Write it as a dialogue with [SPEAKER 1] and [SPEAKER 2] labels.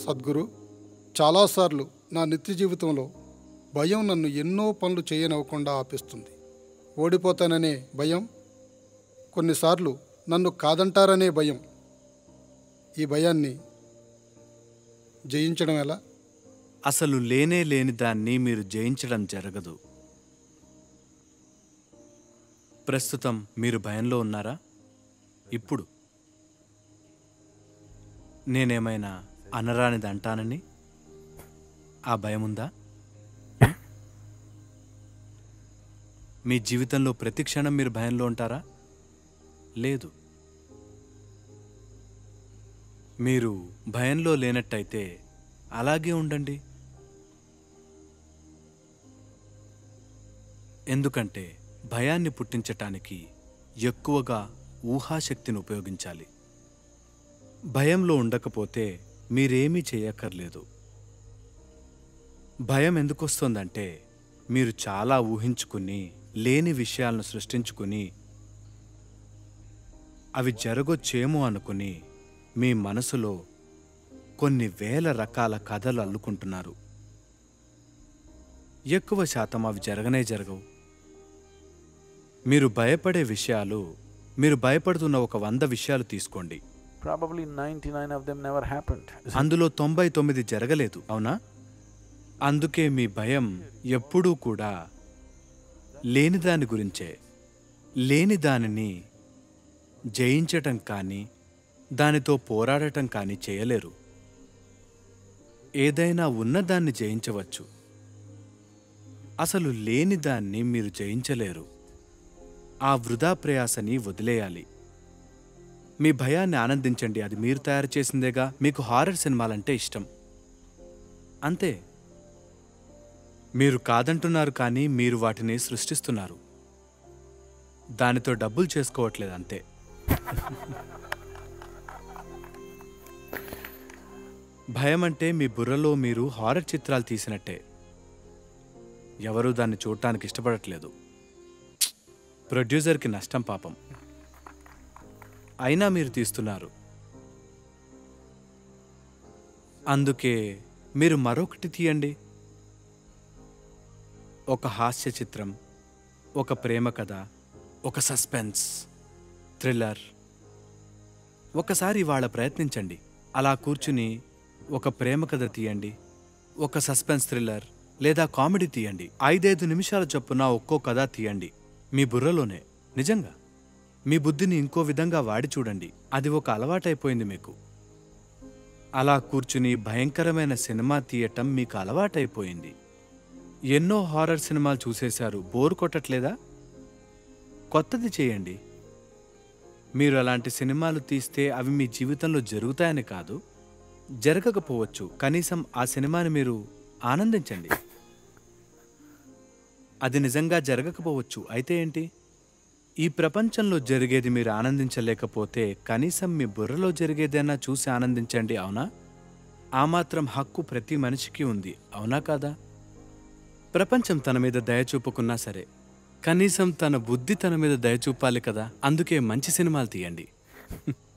[SPEAKER 1] సద్గురు చాలాసార్లు నా నిత్య జీవితంలో భయం నన్ను ఎన్నో పనులు చేయనివ్వకుండా ఆపిస్తుంది ఓడిపోతాననే భయం కొన్నిసార్లు నన్ను కాదంటారనే భయం ఈ భయాన్ని జయించడం ఎలా
[SPEAKER 2] అసలు లేనే లేని దాన్ని మీరు జయించడం జరగదు ప్రస్తుతం మీరు భయంలో ఉన్నారా ఇప్పుడు నేనేమైనా అనరానిది అంటానని ఆ భయం ఉందా మీ జీవితంలో ప్రతి క్షణం మీరు భయంలో ఉంటారా లేదు మీరు భయంలో లేనట్టయితే అలాగే ఉండండి ఎందుకంటే భయాన్ని పుట్టించటానికి ఎక్కువగా ఊహాశక్తిని ఉపయోగించాలి భయంలో ఉండకపోతే మీరేమీ చేయక్కర్లేదు భయం ఎందుకు వస్తుందంటే మీరు చాలా ఊహించుకుని లేని విషయాలను సృష్టించుకుని అవి జరగొచ్చేమో అనుకుని మీ మనసులో కొన్ని వేల రకాల కథలు అల్లుకుంటున్నారు ఎక్కువ శాతం అవి జరగనే జరగవు మీరు భయపడే విషయాలు మీరు భయపడుతున్న ఒక వంద విషయాలు తీసుకోండి
[SPEAKER 3] Probably 99 of them never happened.
[SPEAKER 2] అందులో తొంభై తొమ్మిది జరగలేదు అవునా అందుకే మీ భయం ఎప్పుడూ కూడా లేని దాని గురించే లేని దానిని జయించటం కానీ దానితో పోరాడటం కానీ చేయలేరు ఏదైనా ఉన్నదాన్ని జయించవచ్చు అసలు లేని దాన్ని మీరు జయించలేరు ఆ వృధా ప్రయాసని వదిలేయాలి మీ భయాన్ని ఆనందించండి అది మీరు తయారు చేసిందేగా మీకు హారర్ సినిమాలంటే ఇష్టం అంతే మీరు కాదంటున్నారు కానీ మీరు వాటిని సృష్టిస్తున్నారు దానితో డబ్బులు చేసుకోవట్లేదు అంతే భయం అంటే మీ బుర్రలో మీరు హారర్ చిత్రాలు తీసినట్టే ఎవరూ దాన్ని చూడటానికి ఇష్టపడట్లేదు ప్రొడ్యూసర్కి నష్టం పాపం అయినా మీరు తీస్తున్నారు అందుకే మీరు మరొకటి తీయండి ఒక హాస్య చిత్రం ఒక ప్రేమ కథ ఒక సస్పెన్స్ థ్రిల్లర్ ఒకసారి ఇవాళ ప్రయత్నించండి అలా కూర్చుని ఒక ప్రేమ కథ తీయండి ఒక సస్పెన్స్ థ్రిల్లర్ లేదా కామెడీ తీయండి ఐదైదు నిమిషాల చొప్పున ఒక్కో కథ తీయండి మీ బుర్రలోనే నిజంగా మీ బుద్ధిని ఇంకో విధంగా వాడి చూడండి అది ఒక అలవాటైపోయింది మీకు అలా కూర్చుని భయంకరమైన సినిమా తీయటం మీకు అలవాటైపోయింది ఎన్నో హారర్ సినిమాలు చూసేశారు బోర్ కొట్టట్లేదా కొత్తది చేయండి మీరు అలాంటి సినిమాలు తీస్తే అవి మీ జీవితంలో జరుగుతాయని కాదు జరగకపోవచ్చు కనీసం ఆ సినిమాని మీరు ఆనందించండి అది నిజంగా జరగకపోవచ్చు అయితే ఏంటి ఈ ప్రపంచంలో జరిగేది మీరు ఆనందించలేకపోతే కనీసం మీ బుర్రలో జరిగేదైనా చూసి ఆనందించండి అవునా ఆ మాత్రం హక్కు ప్రతి మనిషికి ఉంది అవునా కాదా ప్రపంచం తన మీద దయ చూపుకున్నా సరే కనీసం తన బుద్ధి తన మీద దయ చూపాలి కదా అందుకే మంచి సినిమాలు తీయండి